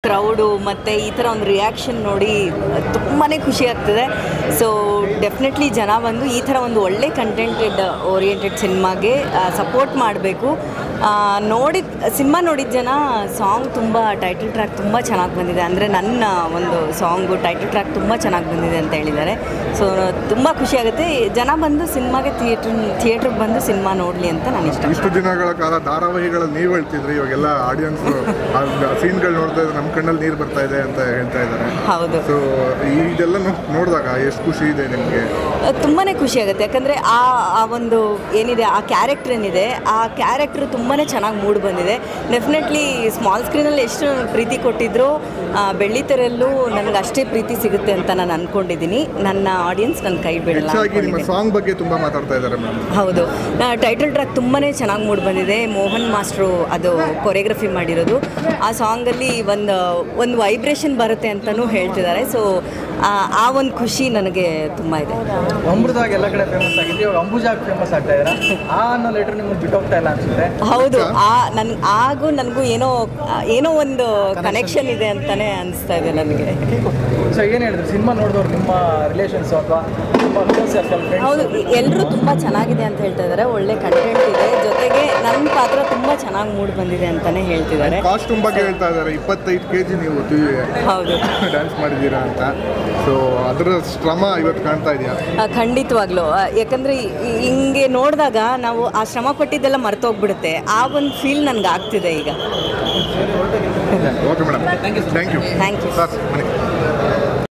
Crowd ಮತ್ತು ಈ ಥರ ಒಂದು ರಿಯಾಕ್ಷನ್ ನೋಡಿ ತುಂಬಾ ಖುಷಿ ಆಗ್ತದೆ ಸೊ ಡೆಫಿನೆಟ್ಲಿ ಜನ ಬಂದು ಈ ಥರ ಒಂದು ಒಳ್ಳೆ ಕಂಟೆಂಟೆಡ್ ಓರಿಯೆಂಟೆಡ್ ಸಿನಿಮಾಗೆ ಸಪೋರ್ಟ್ ಮಾಡಬೇಕು ನೋಡಿದ ಸಿನಿಮಾ ನೋಡಿದ ಜನ ಸಾಂಗ್ ತುಂಬ ಟೈಟಲ್ ಟ್ರ್ಯಾಕ್ ತುಂಬ ಚೆನ್ನಾಗಿ ಬಂದಿದೆ ಅಂದರೆ ನನ್ನ ಒಂದು ಸಾಂಗು ಟೈಟಲ್ ಟ್ರ್ಯಾಕ್ ತುಂಬ ಚೆನ್ನಾಗಿ ಬಂದಿದೆ ಅಂತ ಹೇಳಿದ್ದಾರೆ ಸೊ ತುಂಬ ಖುಷಿ ಆಗುತ್ತೆ ಜನ ಬಂದು ಸಿನಿಮಾಗೆ ಥಿಯೇಟ್ರ್ ಥಿಯೇಟ್ರಿಗೆ ಬಂದು ಸಿನಿಮಾ ನೋಡಲಿ ಅಂತ ನಾನು ಇಷ್ಟ ಇಷ್ಟು ದಿನಗಳ ಕಾಲ ಧಾರಾವಾಹಿಗಳಲ್ಲಿ ನೀವು ಹೇಳ್ತಿದ್ರಿ ಇವಾಗೆಲ್ಲ ಆಡಿಯನ್ಸ್ ಸೀನ್ಗಳು ನೋಡ್ತಾ ಇದ್ರೆ ನಮ್ಮ ಕಣ್ಣಲ್ಲಿ ನೀರು ಬರ್ತಾ ಇದೆ ಅಂತ ಹೇಳ್ತಾ ಇದ್ದಾರೆ ಹೌದು ಸೊ ಇದೆಲ್ಲ ನೋ- ನೋಡಿದಾಗ ಎಷ್ಟು ಖುಷಿ ಇದೆ ನಿಮಗೆ ತುಂಬಾ ಖುಷಿ ಆಗುತ್ತೆ ಯಾಕಂದರೆ ಆ ಆ ಒಂದು ಏನಿದೆ ಆ ಕ್ಯಾರೆಕ್ಟರ್ ಏನಿದೆ ಆ ಕ್ಯಾರೆಕ್ಟ್ರ್ ತುಂಬಾ ಚೆನ್ನಾಗಿ ಮೂಡ್ ಬಂದಿದೆ ಡೆಫಿನೆಟ್ಲಿ ಸ್ಮಾಲ್ ಸ್ಕ್ರೀನಲ್ಲಿ ಎಷ್ಟು ನನಗೆ ಪ್ರೀತಿ ಕೊಟ್ಟಿದ್ರು ಆ, ಬೆಳ್ಳಿತೆರೆಯಲ್ಲೂ ನನಗೆ ಅಷ್ಟೇ ಪ್ರೀತಿ ಸಿಗುತ್ತೆ ಅಂತ ನಾನು ಅಂದ್ಕೊಂಡಿದ್ದೀನಿ ನನ್ನ ಆಡಿಯನ್ಸ್ ನನ್ನ ಕೈ ಬಿಡಲ್ಲ ಹೆಚ್ಚಾಗಿ ನಿಮ್ಮ ಅನ್ಕೊಂಡಿದ್ದೀನಿ. ಸಾಂಗ್ ಬಗ್ಗೆ ತುಂಬಾ ಮಾತಾಡ್ತಾ ಇದ್ದಾರೆ ಮ್ಯಾಮ್ ಹೌದು ಟೈಟಲ್ ಟ್ರ್ಯಾಕ್ ತುಂಬಾ ಚೆನ್ನಾಗಿ ಮೂಡ್ ಬಂದಿದೆ ಮೋಹನ್ ಮಾಸ್ಟ್ರು ಅದು ಕೊರಿಯೋಗ್ರಫಿ ಮಾಡಿರೋದು ಆ ಸಾಂಗಲ್ಲಿ ಒಂದು ಒಂದು ವೈಬ್ರೇಷನ್ ಬರುತ್ತೆ ಅಂತಲೂ ಹೇಳ್ತಿದ್ದಾರೆ ಸೊ ಆ ಒಂದು ಖುಷಿ ನನಗೆ ತುಂಬ ಇದೆ ಅಮೃತವಾಗಿ ಎಲ್ಲ ಕಡೆ ಫೇಮಸ್ ಆಗಿದೆ ಇವಾಗ ಅಂಬುಜಾಗ್ ಫೇಮಸ್ ಆಗ್ತಾ ಇದ್ದೀರಾ ಆ ಅನ್ನೋ ಲೆಟರ್ ನಿಮ್ಗೆ ಬಿಟ್ಟೋಗ್ತಾ ಇಲ್ಲ ಅನ್ಸುತ್ತೆ ಹೌದು ಆ ನನ್ ಆಗು ನನಗೂ ಏನೋ ಏನೋ ಒಂದು ಕನೆಕ್ಷನ್ ಇದೆ ಅಂತಾನೆ ಅನಿಸ್ತಾ ಇದೆ ನನಗೆ ಸೊ ಏನು ಹೇಳಿದ್ರು ಸಿನಿಮಾ ನೋಡಿದವ್ರು ನಿಮ್ಮ ರಿಲೇಷನ್ಸ್ ಅಥವಾ ನಿಮ್ಮ ಕ್ಲೋಸ್ ಸರ್ಕಲ್ ಹೌದು ಎಲ್ಲರೂ ತುಂಬ ಚೆನ್ನಾಗಿದೆ ಅಂತ ಹೇಳ್ತಾ ಇದ್ದಾರೆ ಒಳ್ಳೆ ಕಂಟೆಂಟ್ ಇದೆ ಜೊತೆಗೆ ನನ್ನ ಪಾತ್ರ ತುಂಬ ಚೆನ್ನಾಗಿ ಮೂಡ್ ಬಂದಿದೆ ಅಂತಾನೆ ಹೇಳ್ತಿದ್ದಾರೆ ಕಾಸ್ಟ್ಯೂಮ್ ಬಗ್ಗೆ ಹೇಳ್ತಾ ಇದ್ದಾರೆ ಇಪ್ಪತ್ತೈದು ಕೆ ಜಿ ನೀವು ಹೌದು ಡ್ಯಾನ್ಸ್ ಮಾಡಿದ್ದೀರಾ ಅಂತ ಸೊ ಅದರ ಶ್ರಮ ಇವತ್ತು ಕಾಣ್ತಾ ಇದೆಯಾ ಆ, ಖಂಡಿತವಾಗ್ಲೂ ಆ, ಯಾಕಂದ್ರೆ ಈ- ಈ- ಹಿಂಗೆ ನೋಡಿದಾಗ ನಾವು ಆ ಶ್ರಮ ಪಟ್ಟಿದ್ದೆಲ್ಲ ಮರ್ತೋಗ್ಬಿಡುತ್ತೆ ಆ ಒಂದು ಫೀಲ್ ನನಗೆ ಆಗ್ತಿದೆ ಈಗ okay madam thank you thank you sir ಮನೆ